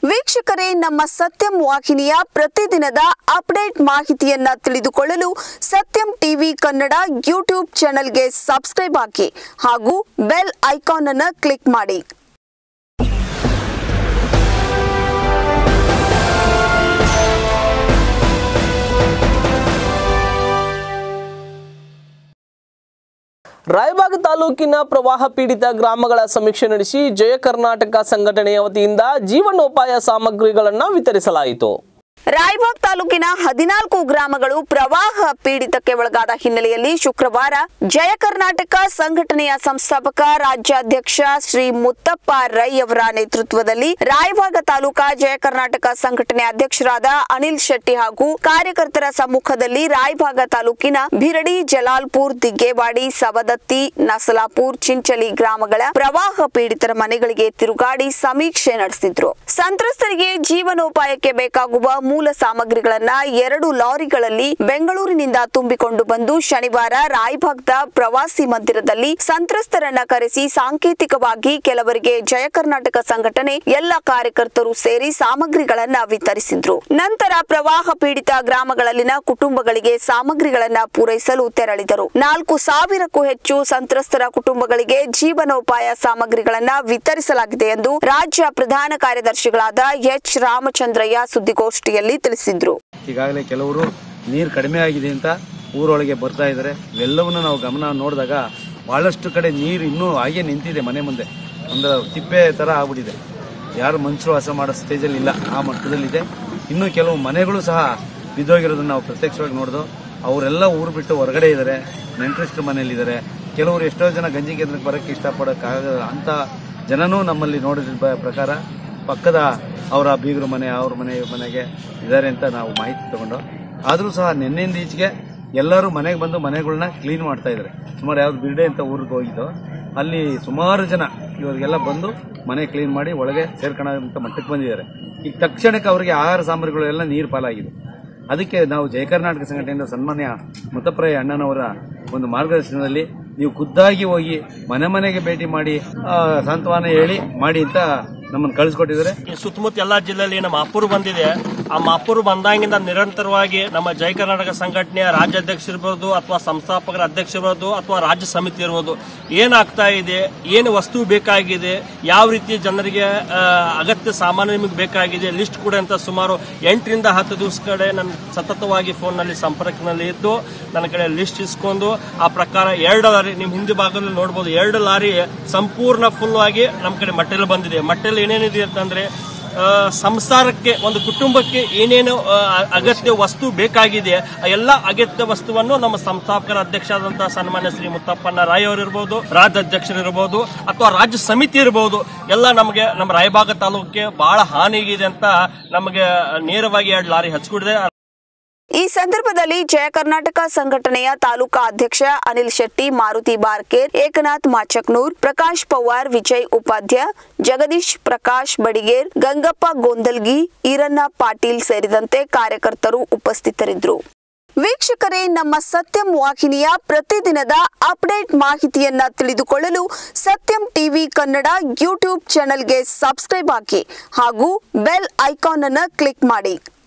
ವೀಕ್ಷಕರೇ ನಮ್ಮ ಸತ್ಯಂ ವಾಹಿನಿಯ ಪ್ರತಿದಿನದ ಅಪ್ಡೇಟ್ ಮಾಹಿತಿಯನ್ನ ತಿಳಿದುಕೊಳ್ಳಲು ಸತ್ಯಂ ಟಿವಿ ಕನ್ನಡ ಯೂಟ್ಯೂಬ್ ಚಾನೆಲ್ಗೆ ಸಬ್ಸ್ಕ್ರೈಬ್ ಆಗಿ ಹಾಗೂ ಬೆಲ್ ಐಕಾನ್ ಅನ್ನು ಕ್ಲಿಕ್ ಮಾಡಿ ರಾಯಬಾಗ್ ತಾಲೂಕಿನ ಪ್ರವಾಹ ಪೀಡಿತ ಗ್ರಾಮಗಳ ಸಮೀಕ್ಷೆ ನಡೆಸಿ ಜಯ ಕರ್ನಾಟಕ ಸಂಘಟನೆಯ ವತಿಯಿಂದ ಜೀವನೋಪಾಯ ಸಾಮಗ್ರಿಗಳನ್ನು ವಿತರಿಸಲಾಯಿತು ರಾಯಬಾಗ್ ತಾಲೂಕಿನ ಹದಿನಾಲ್ಕು ಗ್ರಾಮಗಳು ಪ್ರವಾಹ ಪೀಡಿತಕ್ಕೆ ಒಳಗಾದ ಹಿನ್ನೆಲೆಯಲ್ಲಿ ಶುಕ್ರವಾರ ಜಯ ಕರ್ನಾಟಕ ಸಂಘಟನೆಯ ಸಂಸ್ಥಾಪಕ ರಾಜ್ಯಾಧ್ಯಕ್ಷ ಶ್ರೀ ಮುತ್ತಪ್ಪ ರೈ ಅವರ ನೇತೃತ್ವದಲ್ಲಿ ರಾಯಬಾಗ ತಾಲೂಕಾ ಜಯ ಕರ್ನಾಟಕ ಸಂಘಟನೆ ಅಧ್ಯಕ್ಷರಾದ ಅನಿಲ್ ಶೆಟ್ಟಿ ಹಾಗೂ ಕಾರ್ಯಕರ್ತರ ಸಮ್ಮುಖದಲ್ಲಿ ರಾಯಬಾಗ ತಾಲೂಕಿನ ಬಿರಡಿ ಜಲಾಲ್ಪುರ್ ದಿಗ್ಗೇವಾಡಿ ಸವದತ್ತಿ ನಸಲಾಪುರ್ ಚಿಂಚಲಿ ಗ್ರಾಮಗಳ ಪ್ರವಾಹ ಪೀಡಿತರ ಮನೆಗಳಿಗೆ ತಿರುಗಾಡಿ ಸಮೀಕ್ಷೆ ನಡೆಸಿದ್ರು ಸಂತ್ರಸ್ತರಿಗೆ ಜೀವನೋಪಾಯಕ್ಕೆ ಬೇಕಾಗುವ ಮೂಲ ಸಾಮಗ್ರಿಗಳನ್ನ ಎರಡು ಲಾರಿಗಳಲ್ಲಿ ಬೆಂಗಳೂರಿನಿಂದ ತುಂಬಿಕೊಂಡು ಬಂದು ಶನಿವಾರ ರಾಯಭಾಗ್ದ ಪ್ರವಾಸಿ ಮಂದಿರದಲ್ಲಿ ಸಂತ್ರಸ್ತರನ್ನ ಕರೆಸಿ ಸಾಂಕೇತಿಕವಾಗಿ ಕೆಲವರಿಗೆ ಜಯ ಕರ್ನಾಟಕ ಸಂಘಟನೆ ಎಲ್ಲ ಕಾರ್ಯಕರ್ತರು ಸೇರಿ ಸಾಮಗ್ರಿಗಳನ್ನ ವಿತರಿಸಿದ್ರು ನಂತರ ಪ್ರವಾಹ ಪೀಡಿತ ಗ್ರಾಮಗಳಲ್ಲಿನ ಕುಟುಂಬಗಳಿಗೆ ಸಾಮಗ್ರಿಗಳನ್ನ ಪೂರೈಸಲು ತೆರಳಿದರು ನಾಲ್ಕು ಸಾವಿರಕ್ಕೂ ಹೆಚ್ಚು ಸಂತ್ರಸ್ತರ ಕುಟುಂಬಗಳಿಗೆ ಜೀವನೋಪಾಯ ಸಾಮಗ್ರಿಗಳನ್ನ ವಿತರಿಸಲಾಗಿದೆ ಎಂದು ರಾಜ್ಯ ಪ್ರಧಾನ ಕಾರ್ಯದರ್ಶಿಗಳಾದ ಎಚ್ ರಾಮಚಂದ್ರಯ್ಯ ಸುದ್ದಿಗೋಷ್ಠಿಯಲ್ಲಿ ತಿಳಿಸಿದ್ರು ಈಗಾಗಲೇ ಕೆಲವರು ನೀರು ಕಡಿಮೆ ಆಗಿದೆ ಅಂತ ಊರೊಳಗೆ ಬರ್ತಾ ಇದ್ದಾರೆ ಇವೆಲ್ಲವನ್ನು ನಾವು ಗಮನ ನೋಡಿದಾಗ ಬಹಳಷ್ಟು ಕಡೆ ನೀರು ಇನ್ನೂ ಹಾಗೆ ನಿಂತಿದೆ ಮನೆ ಮುಂದೆ ಒಂದು ತಿಪ್ಪೆ ಥರ ಆಗ್ಬಿಟ್ಟಿದೆ ಯಾರು ಮನುಷ್ಯರು ವಾಸ ಮಾಡೋ ಸ್ಟೇಜಲ್ಲಿ ಇಲ್ಲ ಆ ಮಟ್ಟದಲ್ಲಿದೆ ಇನ್ನು ಕೆಲವು ಮನೆಗಳು ಸಹ ಬಿದ್ದೋಗಿರೋದನ್ನ ನಾವು ಪ್ರತ್ಯಕ್ಷವಾಗಿ ನೋಡಿದು ಅವರೆಲ್ಲ ಊರು ಬಿಟ್ಟು ಹೊರಗಡೆ ಇದ್ದಾರೆ ನೆಂಟರಿಷ್ಟ್ರ ಮನೆಯಲ್ಲಿದ್ದಾರೆ ಕೆಲವರು ಎಷ್ಟೋ ಜನ ಗಂಜಿ ಕೇಂದ್ರಕ್ಕೆ ಬರೋಕ್ಕೆ ಇಷ್ಟಪಡೋಕ್ಕಾಗದ ಅಂಥ ಜನನೂ ನಮ್ಮಲ್ಲಿ ನೋಡಿದ ಬ- ಪ್ರಕಾರ ಪಕ್ಕದ ಅವರ ಬೀಗರ ಮನೆ ಅವ್ರ ಮನೆ ಇವ್ರ ಮನೆಗೆ ಇದ್ದಾರೆ ಅಂತ ನಾವು ಮಾಹಿತಿ ತಗೊಂಡು ಆದರೂ ಸಹ ನಿನ್ನೆಯಿಂದ ಈಚೆಗೆ ಎಲ್ಲರೂ ಮನೆಗೆ ಬಂದು ಮನೆಗಳನ್ನ ಕ್ಲೀನ್ ಮಾಡ್ತಾ ಇದ್ದಾರೆ ಸುಮಾರು ಯಾವ್ದು ಬಿರ್ಡೆ ಅಂತ ಊರಿಗೆ ಹೋಗಿದ್ದು ಅಲ್ಲಿ ಸುಮಾರು ಜನ ಇವರಿಗೆಲ್ಲ ಬಂದು ಮನೆ ಕ್ಲೀನ್ ಮಾಡಿ ಒಳಗೆ ಸೇರ್ಕೊಳ್ಳೋಂಥ ಮಟ್ಟಕ್ಕೆ ಬಂದಿದ್ದಾರೆ ಈಗ ತಕ್ಷಣಕ್ಕೆ ಅವರಿಗೆ ಆಹಾರ ಸಾಮಗ್ರಿಗಳು ಎಲ್ಲ ನೀರು ಪಾಲಾಗಿದೆ ಅದಕ್ಕೆ ನಾವು ಜಯ ಕರ್ನಾಟಕ ಸಂಘಟನೆಯಿಂದ ಸನ್ಮಾನ್ಯ ಮುತ್ತಪ್ರಾಯ ಅಣ್ಣನವರ ಒಂದು ಮಾರ್ಗದರ್ಶನದಲ್ಲಿ ನೀವು ಖುದ್ದಾಗಿ ಹೋಗಿ ಮನೆ ಮನೆಗೆ ಭೇಟಿ ಮಾಡಿ ಆ, ಸಾಂತ್ವನ ಹೇಳಿ ಮಾಡಿ ಅಂತ ನಮ್ಮನ್ನು ಕಳಿಸ್ಕೊಟ್ಟಿದ್ದಾರೆ ಈ ಸುತ್ತಮುತ್ತ ಎಲ್ಲಾ ಜಿಲ್ಲೆಯಲ್ಲಿ ನಮ್ಮ ಅಪ್ಪರು ಬಂದಿದೆ ಆ ಮಾಪುರು ಬಂದಾಗಿಂದ ನಿರಂತರವಾಗಿ ನಮ್ಮ ಜಯ ಕರ್ನಾಟಕ ಸಂಘಟನೆಯ ರಾಜ್ಯಾಧ್ಯಕ್ಷ ಇರ್ಬೋದು ಅಥವಾ ಸಂಸ್ಥಾಪಕರ ಅಧ್ಯಕ್ಷ ಇರ್ಬೋದು ಅಥವಾ ರಾಜ್ಯ ಸಮಿತಿ ಇರ್ಬೋದು ಏನಾಗ್ತಾ ಇದೆ ಏನು ವಸ್ತು ಬೇಕಾಗಿದೆ ಯಾವ ರೀತಿ ಜನರಿಗೆ ಆ, ಅಗತ್ಯ ಸಾಮಾನ್ಯ ನಿಮಗೆ ಬೇಕಾಗಿದೆ ಲಿಸ್ಟ್ ಕೂಡ ಅಂತ ಸುಮಾರು ಎಂಟರಿಂದ ಹತ್ತು ದಿವಸ ಕಡೆ ನನ್ನ ಸತತವಾಗಿ ಫೋನ್ನಲ್ಲಿ ಸಂಪರ್ಕದಲ್ಲಿ ಇದ್ದು ನನ್ನ ಕಡೆ ಲಿಸ್ಟ್ ಇಸ್ಕೊಂಡು ಆ ಪ್ರಕಾರ ಎರಡು ಲಾರಿ ನಿಮ್ಮ ಹಿಂದಿ ಭಾಗದಲ್ಲಿ ನೋಡ್ಬೋದು ಎರಡು ಲಾರಿ ಸಂಪೂರ್ಣ ಫುಲ್ ಆಗಿ ನಮ್ಮ ಕಡೆ ಮಟ್ಟೆಲ್ ಬಂದಿದೆ ಮಟ್ಟೆಲ್ ಏನೇನಿದೆ ಅಂತಂದ್ರೆ ಆ, ಸಂಸಾರಕ್ಕೆ ಒಂದು ಕುಟುಂಬಕ್ಕೆ ಏನೇನು ಆ, ಅಗತ್ಯ ವಸ್ತು ಬೇಕಾಗಿದೆ ಆ ಎಲ್ಲ ಅಗತ್ಯ ವಸ್ತುವನ್ನು ನಮ್ಮ ಸಂಸ್ಥಾಪಕರ ಅಧ್ಯಕ್ಷರಾದಂತಹ ಸನ್ಮಾನ್ಯ ಶ್ರೀ ಮುತ್ತಪ್ಪಣ್ಣ ರಾಯ್ ಅವರಿರ್ಬೋದು ರಾಜ್ಯಾಧ್ಯಕ್ಷರಿರ್ಬೋದು ಅಥವಾ ರಾಜ್ಯ ಸಮಿತಿ ಇರ್ಬೋದು ಎಲ್ಲ ನಮಗೆ ನಮ್ಮ ರಾಯಬಾಗ ತಾಲೂಕಿಗೆ ಬಹಳ ಹಾನಿಗಿದೆ ಅಂತ ನಮಗೆ ನೇರವಾಗಿ ಎರಡು ಲಾರಿ ಹಚ್ಕೊಡಿದೆ ಈ ಸಂದರ್ಭದಲ್ಲಿ ಜಯ ಕರ್ನಾಟಕ ಸಂಘಟನೆಯ ತಾಲೂಕಾ ಅಧ್ಯಕ್ಷ ಅನಿಲ್ ಶೆಟ್ಟಿ ಮಾರುತಿ ಬಾರ್ಕೇರ್ ಏಕನಾಥ್ ಮಾಚಕ್ನೂರ್ ಪ್ರಕಾಶ್ ಪವಾರ್ ವಿಜಯ್ ಉಪಾಧ್ಯ ಜಗದೀಶ್ ಪ್ರಕಾಶ್ ಬಡಿಗೇರ್ ಗಂಗಪ್ಪ ಗೋಂದಲ್ಗಿ ಈರಣ್ಣ ಪಾಟೀಲ್ ಸೇರಿದಂತೆ ಕಾರ್ಯಕರ್ತರು ಉಪಸ್ಥಿತರಿದ್ದರು ವೀಕ್ಷಕರೇ ನಮ್ಮ ಸತ್ಯಂ ವಾಹಿನಿಯ ಪ್ರತಿದಿನದ ಅಪ್ಡೇಟ್ ಮಾಹಿತಿಯನ್ನ ತಿಳಿದುಕೊಳ್ಳಲು ಸತ್ಯಂ ಟಿವಿ ಕನ್ನಡ ಯೂಟ್ಯೂಬ್ ಚಾನೆಲ್ಗೆ ಸಬ್ಸ್ಕ್ರೈಬ್ ಆಗಿ ಹಾಗೂ ಬೆಲ್ ಐಕಾನ್ ಅನ್ನು ಕ್ಲಿಕ್ ಮಾಡಿ